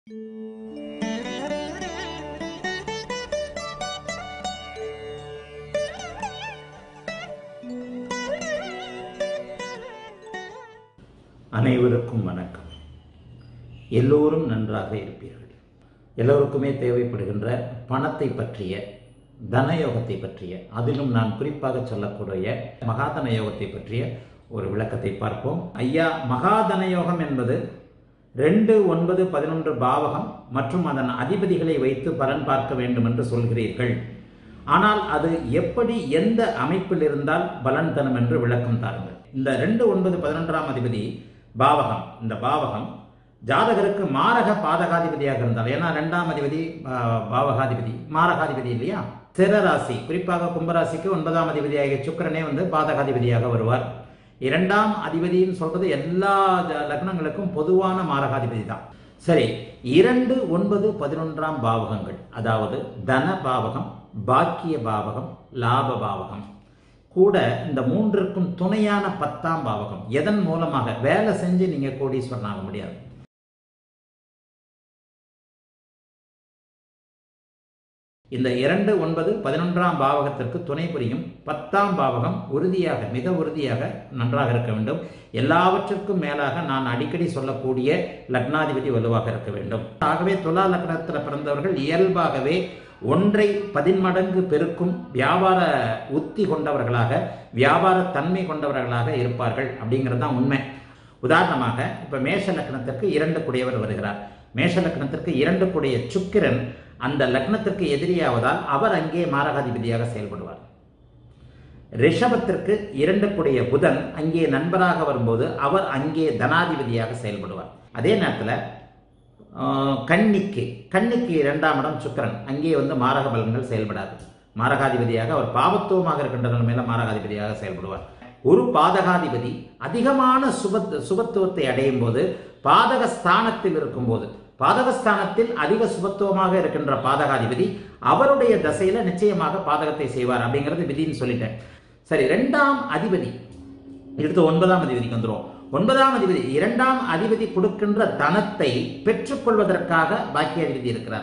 அனைவருக்கும் வணக்கம் எல்லோரும் நன்றாக இருப்பீர்கள் எல்லோருக்குமே தேவைப்படுகின்ற பணத்தை பற்றிய தனயோகத்தை பற்றிய அதிலும் நான் குறிப்பாக சொல்லக்கூடிய மகாதன யோகத்தை பற்றிய ஒரு விளக்கத்தை பார்ப்போம் ஐயா மகாதன யோகம் என்பது ரெண்டு ஒன்பது பதினொன்று பாவகம் மற்றும் அதன் அதிபதிகளை வைத்து பலன் பார்க்க வேண்டும் என்று சொல்கிறீர்கள் ஆனால் அது எப்படி எந்த அமைப்பில் இருந்தால் பலன் தரும் என்று விளக்கம் தாருங்கள் இந்த ரெண்டு ஒன்பது பதினொன்றாம் அதிபதி பாவகம் இந்த பாவகம் ஜாதகருக்கு மாரக பாதகாதிபதியாக இருந்தால் ஏன்னா ரெண்டாம் அதிபதி பா- பாவகாதிபதி மாரகாதிபதி இல்லையா சிரராசி குறிப்பாக கும்பராசிக்கு ஒன்பதாம் அதிபதியாகிய சுக்கிரனே வந்து பாதகாதிபதியாக வருவார் இரண்டாம் அதிபதின்னு சொல்றது எல்லா ஜ- லக்னங்களுக்கும் பொதுவான மாரகாதிபதி தான் சரி இரண்டு ஒன்பது பதினொன்றாம் பாவகங்கள் அதாவது தன பாவகம் பாக்கிய பாவகம் லாப பாவகம் கூட இந்த மூன்றிற்கும் துணையான பத்தாம் பாவகம் எதன் மூலமாக வேலை செஞ்சு நீங்க கோடீஸ்வரன் ஆக முடியாது இந்த இரண்டு ஒன்பது பதினொன்றாம் பாவகத்திற்கு துணை புரியும் பத்தாம் பாவகம் உறுதியாக மிக உறுதியாக நன்றாக இருக்க வேண்டும் எல்லாவற்றிற்கும் மேலாக நான் அடிக்கடி சொல்லக்கூடிய லக்னாதிபதி வலுவாக இருக்க வேண்டும் ஆகவே துலா லக்னத்தில் பிறந்தவர்கள் இயல்பாகவே ஒன்றை பதின்மடங்கு பெருக்கும் வியாபார உத்தி கொண்டவர்களாக வியாபார தன்மை கொண்டவர்களாக இருப்பார்கள் அப்படிங்கிறது தான் உண்மை உதாரணமாக இப்ப மேஷ லக்னத்திற்கு இரண்டு குடையவர் வருகிறார் மேஷ லக்னத்திற்கு இரண்டு குடைய சுக்கிரன் அந்த லக்னத்திற்கு எதிரியாவதால் அவர் அங்கே மாரகாதிபதியாக செயல்படுவார் ரிஷபத்திற்கு இரண்டு குடைய புதன் அங்கே நண்பராக வரும்போது அவர் அங்கே தனாதிபதியாக செயல்படுவார் அதே நேரத்தில் கன்னிக்கு கன்னிக்கு இரண்டாம் இடம் சுக்கிரன் அங்கே வந்து மாரக பலன்கள் செயல்படாது மாரகாதிபதியாக அவர் பாவத்துவமாக இருக்கின்ற நிலைமையில மாரகாதிபதியாக செயல்படுவார் ஒரு பாதகாதிபதி அதிகமான சுபத் சுபத்துவத்தை அடையும் போது பாதக ஸ்தானத்தில் இருக்கும்போது பாதகஸ்தானத்தில் அதிக சுபத்துவமாக இருக்கின்ற பாதகாதிபதி அவருடைய தசையில நிச்சயமாக பாதகத்தை செய்வார் அப்படிங்கிறது விதின்னு சொல்லிட்டேன் சரி ரெண்டாம் அதிபதி அடுத்து ஒன்பதாம் அதிபதிக்கு வந்துரும் ஒன்பதாம் அதிபதி இரண்டாம் அதிபதி கொடுக்கின்ற தனத்தை பெற்றுக்கொள்வதற்காக பாக்கியாதிபதி இருக்கிறார்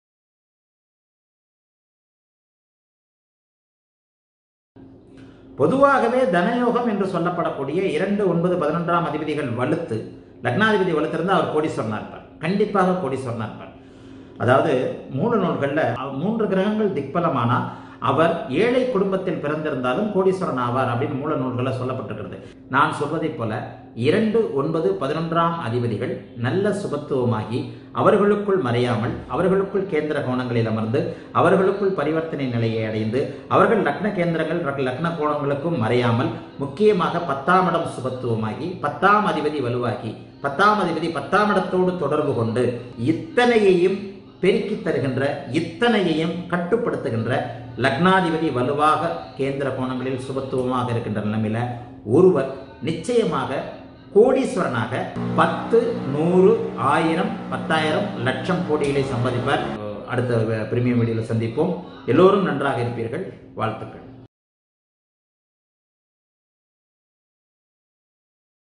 பொதுவாகவே தனயோகம் என்று சொல்லப்படக்கூடிய இரண்டு ஒன்பது பதினொன்றாம் அதிபதிகள் வலுத்து லக்னாதிபதி வலுத்திருந்தா அவர் கோடீஸ்வரனா இருப்பார் கண்டிப்பாக கோடீஸ்வரனா இருப்பார் அதாவது மூல நூல்கள்ல அவ- மூன்று கிரகங்கள் திக்பலமானா அவர் ஏழை குடும்பத்தில் பிறந்திருந்தாலும் கோடீஸ்வரன் ஆவார் அப்படின்னு மூல நூல்களில் சொல்லப்பட்டிருக்கிறது நான் சொல்வதைப் போல இரண்டு ஒன்பது பதினொன்றாம் அதிபதிகள் நல்ல சுபத்துவமாகி அவர்களுக்குள் மறையாமல் அவர்களுக்குள் கேந்திர கோணங்களில் அமர்ந்து அவர்களுக்குள் பரிவர்த்தனை நிலையை அடைந்து அவர்கள் லக்ன கேந்திரங்கள் லக்- லக்ன கோணங்களுக்கும் மறையாமல் முக்கியமாக பத்தாம் இடம் சுபத்துவமாகி பத்தாம் அதிபதி வலுவாகி பத்தாம் அதிபதி பத்தாம் இடத்தோடு தொடர்பு கொண்டு இத்தனையையும் பெருக்கி தருகின்ற இத்தனையையும் கட்டுப்படுத்துகின்ற லக்னாதிபதி வலுவாக கேந்திர கோணங்களில் சுபத்துவமாக இருக்கின்ற நிலைமையில ஒருவர் நிச்சயமாக கோடீஸ்வரனாக பத்து நூறு ஆயிரம் பத்தாயிரம் லட்சம் கோடிகளை சம்பாதிப்பார் அடுத்த பிரீமியம் வீடியோவில் சந்திப்போம் எல்லோரும் நன்றாக இருப்பீர்கள் வாழ்த்துக்கள்